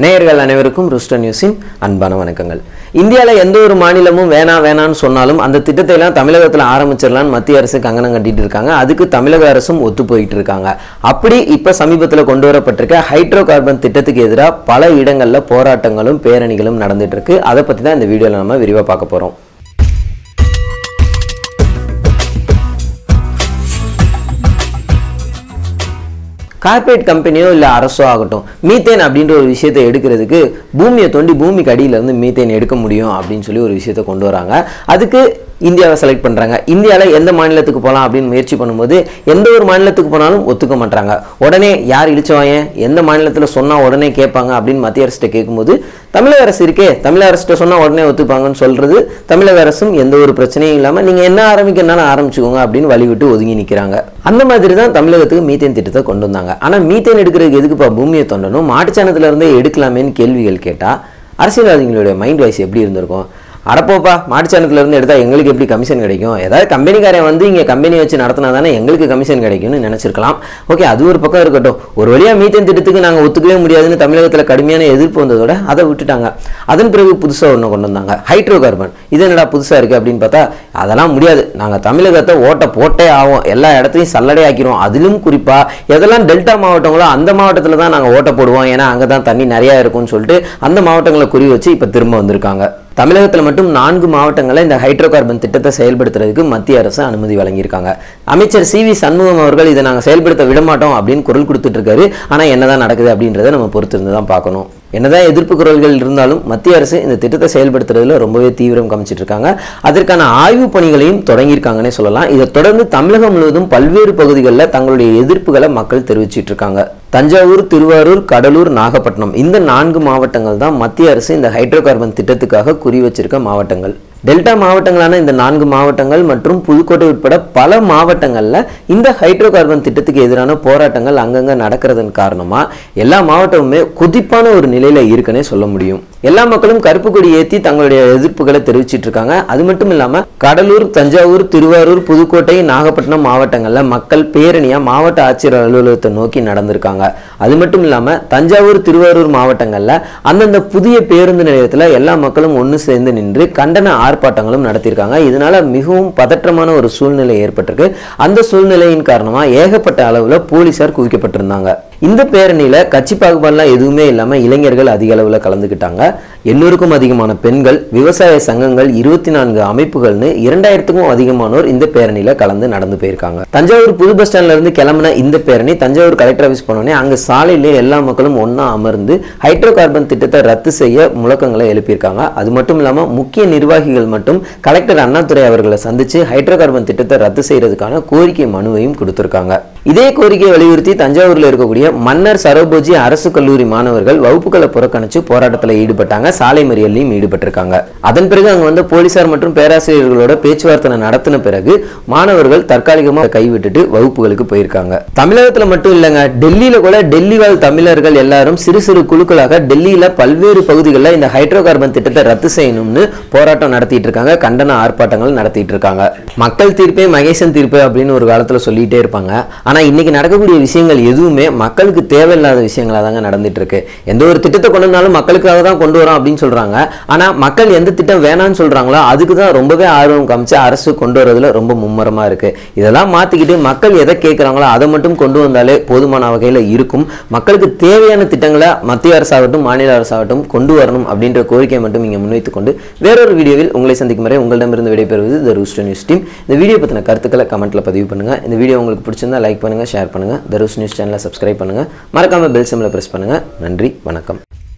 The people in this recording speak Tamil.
நேயர்கள் அனைவருக்கும் ருஸ்டர் நியூஸின் அன்பான வணக்கங்கள் இந்தியாவில் எந்த ஒரு மாநிலமும் வேணா வேணான்னு சொன்னாலும் அந்த திட்டத்தை எல்லாம் தமிழகத்தில் ஆரம்பிச்சிடலான்னு மத்திய அரசு கங்கணம் கட்டிட்டு இருக்காங்க அதுக்கு தமிழக அரசும் ஒத்து போயிட்டு இருக்காங்க அப்படி இப்போ சமீபத்தில் கொண்டு வரப்பட்டிருக்க ஹைட்ரோ கார்பன் திட்டத்துக்கு எதிராக பல இடங்களில் போராட்டங்களும் பேரணிகளும் நடந்துட்டு இருக்கு அதை பற்றி தான் இந்த வீடியோவில் நம்ம விரிவாக பார்க்க போகிறோம் கார்ப்பரேட் கம்பெனியோ இல்லை அரசோ ஆகட்டும் மீத்தேன் அப்படின்ற ஒரு விஷயத்தை எடுக்கிறதுக்கு பூமியை தோண்டி பூமிக்கு அடியில இருந்து மீத்தேன் எடுக்க முடியும் அப்படின்னு சொல்லி ஒரு விஷயத்தை கொண்டு வராங்க அதுக்கு இந்தியாவை செலக்ட் பண்ணுறாங்க இந்தியாவில் எந்த மாநிலத்துக்கு போகலாம் அப்படின்னு முயற்சி பண்ணும்போது எந்த ஒரு மாநிலத்துக்கு போனாலும் ஒத்துக்க மாட்டாங்க உடனே யார் இழிச்சவாயன் எந்த மாநிலத்தில் சொன்னால் உடனே கேட்பாங்க அப்படின்னு மத்திய அரசிட்ட கேட்கும்போது தமிழக அரசு இருக்கே தமிழக அரசிட்ட சொன்னால் உடனே ஒத்துப்பாங்கன்னு சொல்கிறது தமிழக அரசும் எந்த ஒரு பிரச்சனையும் இல்லாமல் நீங்கள் என்ன ஆரம்பிக்கணும்னாலும் ஆரம்பிச்சுக்கோங்க அப்படின்னு வழிவிட்டு ஒதுங்கி நிற்கிறாங்க அந்த மாதிரி தான் தமிழகத்துக்கு மீத்தேன் திட்டத்தை கொண்டு வந்தாங்க ஆனால் மீத்தேன் எடுக்கிறதுக்கு எதுக்குப்பா பூமியை தோண்டணும் மாட்டுச்சாணத்துல இருந்தே எடுக்கலாமேன்னு கேள்விகள் கேட்டால் அரசியல்வாதிகளுடைய மைண்ட் வாய்ஸ் எப்படி இருந்திருக்கும் அடப்போப்பா மாட்டுச்சாணத்துல இருந்து எடுத்தா எங்களுக்கு எப்படி கமிஷன் கிடைக்கும் ஏதாவது கம்பெனிக்காரன் வந்து இங்கே கம்பெனி வச்சு நடத்தினா தானே எங்களுக்கு கமிஷன் கிடைக்கும்னு நினச்சிருக்கலாம் ஓகே அது ஒரு பக்கம் இருக்கட்டும் ஒரு வழியாக மீத்தேன் திட்டத்துக்கு நாங்கள் ஒத்துக்கவே முடியாதுன்னு தமிழகத்தில் கடுமையான எதிர்ப்பு வந்ததோட அதை விட்டுட்டாங்க அதன் பிறகு புதுசாக ஒன்று கொண்டு வந்தாங்க ஹைட்ரோ கார்பன் இது என்னடா புதுசாக இருக்குது அப்படின்னு பார்த்தா அதெல்லாம் முடியாது நாங்கள் தமிழகத்தை ஓட்ட போட்டே ஆகும் எல்லா இடத்தையும் சல்லடை ஆக்கிடுவோம் அதிலும் குறிப்பாக எதெல்லாம் டெல்டா மாவட்டங்களோ அந்த மாவட்டத்தில் தான் நாங்கள் ஓட்ட போடுவோம் ஏன்னா அங்கே தான் தண்ணி நிறையா இருக்கும்னு சொல்லிட்டு அந்த மாவட்டங்களை குறி வச்சு இப்போ திரும்ப வந்திருக்காங்க தமிழகத்தில் மட்டும் நான்கு மாவட்டங்களில் இந்த ஹைட்ரோ கார்பன் திட்டத்தை செயல்படுத்துறதுக்கு மத்திய அரசு அனுமதி வழங்கியிருக்காங்க அமைச்சர் சி வி சண்முகம் அவர்கள் இதை நாங்கள் செயல்படுத்த விட மாட்டோம் அப்படின்னு குரல் கொடுத்துட்டு இருக்காரு ஆனால் என்னதான் நடக்குது அப்படின்றத நம்ம பொறுத்திருந்து தான் பார்க்கணும் என்னதான் எதிர்ப்பு குரல்கள் இருந்தாலும் மத்திய அரசு இந்த திட்டத்தை செயல்படுத்துறதுல ரொம்பவே தீவிரம் காமிச்சிட்டு இருக்காங்க அதற்கான ஆய்வு பணிகளையும் தொடங்கியிருக்காங்கன்னே சொல்லலாம் இதை தொடர்ந்து தமிழகம் முழுவதும் பல்வேறு பகுதிகளில் தங்களுடைய எதிர்ப்புகளை மக்கள் தெரிவிச்சிட்டு இருக்காங்க தஞ்சாவூர் திருவாரூர் கடலூர் நாகப்பட்டினம் இந்த நான்கு மாவட்டங்கள் தான் மத்திய அரசு இந்த ஹைட்ரோ கார்பன் திட்டத்துக்காக குறி வச்சிருக்க மாவட்டங்கள் டெல்டா மாவட்டங்களான இந்த நான்கு மாவட்டங்கள் மற்றும் புதுக்கோட்டை உட்பட பல மாவட்டங்களில் இந்த ஹைட்ரோ கார்பன் திட்டத்துக்கு எதிரான போராட்டங்கள் அங்கங்கே நடக்கிறதன் காரணமாக எல்லா மாவட்டமுமே கொதிப்பான ஒரு நிலையில் இருக்குன்னே சொல்ல முடியும் எல்லா மக்களும் கருப்பு கொடி ஏற்றி தங்களுடைய எதிர்ப்புகளை தெரிவிச்சிட்டு இருக்காங்க அது மட்டும் இல்லாமல் கடலூர் தஞ்சாவூர் திருவாரூர் புதுக்கோட்டை நாகப்பட்டினம் மாவட்டங்களில் மக்கள் பேரணியாக மாவட்ட ஆட்சியர் அலுவலகத்தை நோக்கி நடந்திருக்காங்க அது மட்டும் இல்லாமல் தஞ்சாவூர் திருவாரூர் மாவட்டங்களில் அந்தந்த புதிய பேருந்து நிலையத்தில் எல்லா மக்களும் ஒன்று சேர்ந்து நின்று கண்டன ஆர்ப்பாட்டங்களும் நடத்தியிருக்காங்க இதனால மிகவும் பதற்றமான ஒரு சூழ்நிலை ஏற்பட்டிருக்கு அந்த சூழ்நிலையின் காரணமா ஏகப்பட்ட அளவுல போலீசார் குவிக்கப்பட்டிருந்தாங்க இந்த பேரணியில கட்சி பாகுபாடுலாம் எதுவுமே இல்லாம இளைஞர்கள் அதிக அளவுல கலந்துக்கிட்டாங்க எண்ணூறுக்கும் அதிகமான பெண்கள் விவசாய சங்கங்கள் இருபத்தி நான்கு அமைப்புகள்னு இரண்டாயிரத்துக்கும் அதிகமானோர் இந்த பேரணியில கலந்து நடந்து போயிருக்காங்க தஞ்சாவூர் புது பஸ் ஸ்டாண்ட்ல இருந்து கிளம்பின இந்த பேரணி தஞ்சாவூர் கலெக்டர் ஆஃபீஸ் போனோடனே அங்க சாலையிலே எல்லா மக்களும் ஒண்ணா அமர்ந்து ஹைட்ரோ கார்பன் திட்டத்தை ரத்து செய்ய முழக்கங்களை எழுப்பியிருக்காங்க அது மட்டும் இல்லாம முக்கிய நிர்வாகிகள் மட்டும் கலெக்டர் அண்ணாதுரை அவர்களை சந்திச்சு ஹைட்ரோ கார்பன் திட்டத்தை ரத்து செய்யறதுக்கான கோரிக்கை மனுவையும் கொடுத்திருக்காங்க இதே கோரிக்கையை வலியுறுத்தி தஞ்சாவூர்ல இருக்கக்கூடிய மன்னர் சரோபோஜி அரசு கல்லூரி மாணவர்கள் வகுப்புகளை புறக்கணிச்சு போராட்டத்தில் ஈடுபட்டாங்க சாலை மறியலையும் ஈடுபட்டிருக்காங்க அதன் பிறகு அங்க வந்த போலீசார் மற்றும் பேராசிரியர்களோட பேச்சுவார்த்தை நடத்தின பிறகு மாணவர்கள் தற்காலிகமாக கைவிட்டுட்டு வகுப்புகளுக்கு போயிருக்காங்க தமிழகத்துல மட்டும் இல்லைங்க டெல்லியில கூட டெல்லி வாழ் தமிழர்கள் எல்லாரும் சிறு சிறு குழுக்களாக டெல்லியில பல்வேறு பகுதிகளில் இந்த ஹைட்ரோ கார்பன் திட்டத்தை ரத்து செய்யணும்னு போராட்டம் நடத்திட்டு இருக்காங்க கண்டன ஆர்ப்பாட்டங்கள் நடத்திட்டு இருக்காங்க மக்கள் தீர்ப்பே மகேசன் தீர்ப்பு அப்படின்னு ஒரு காலத்துல சொல்லிட்டே இருப்பாங்க ஆனா இன்னைக்கு நடக்கக்கூடிய விஷயங்கள் எதுவுமே மக்களுக்கு தேவையில்லாத விஷயங்களா தாங்க நடந்துட்டு இருக்கு எந்த ஒரு திட்டத்தை கொண்டு வந்தாலும் மக்களுக்காக தான் கொண்டு வரோம் அப்படின்னு சொல்றாங்க ஆனா மக்கள் எந்த திட்டம் வேணாம்னு சொல்றாங்களோ அதுக்கு தான் ரொம்பவே ஆர்வம் காமிச்சு அரசு கொண்டு வரதுல ரொம்ப மும்முரமா இருக்கு இதெல்லாம் மாத்திக்கிட்டு மக்கள் எதை கேட்குறாங்களோ அதை மட்டும் கொண்டு வந்தாலே போதுமான வகையில இருக்கும் மக்களுக்கு தேவையான திட்டங்களை மத்திய அரசாகட்டும் மாநில அரசாகட்டும் கொண்டு வரணும் அப்படின்ற கோரிக்கையை மட்டும் இங்கே முன்வைத்துக் கொண்டு வேறொரு வீடியோவில் உங்களை சந்திக்கும் வரை உங்களிடமிருந்து விடைபெறுவது த ரூஸ்டர் நியூஸ் டீம் இந்த வீடியோ பற்றின கருத்துக்களை கமெண்ட்ல பதிவு பண்ணுங்க இந்த வீடியோ உங்களுக்கு பிடிச்சிருந்தா லைக் பண்ணுங்க ஷேர் பண்ணுங்க த ரூஸ் நியூஸ் சேனலை சப்ஸ்கிரைப் பண்ணுங்க மறக்காம பெல் சிம்ல பிரஸ் பண்ணுங்க நன்றி வணக்கம்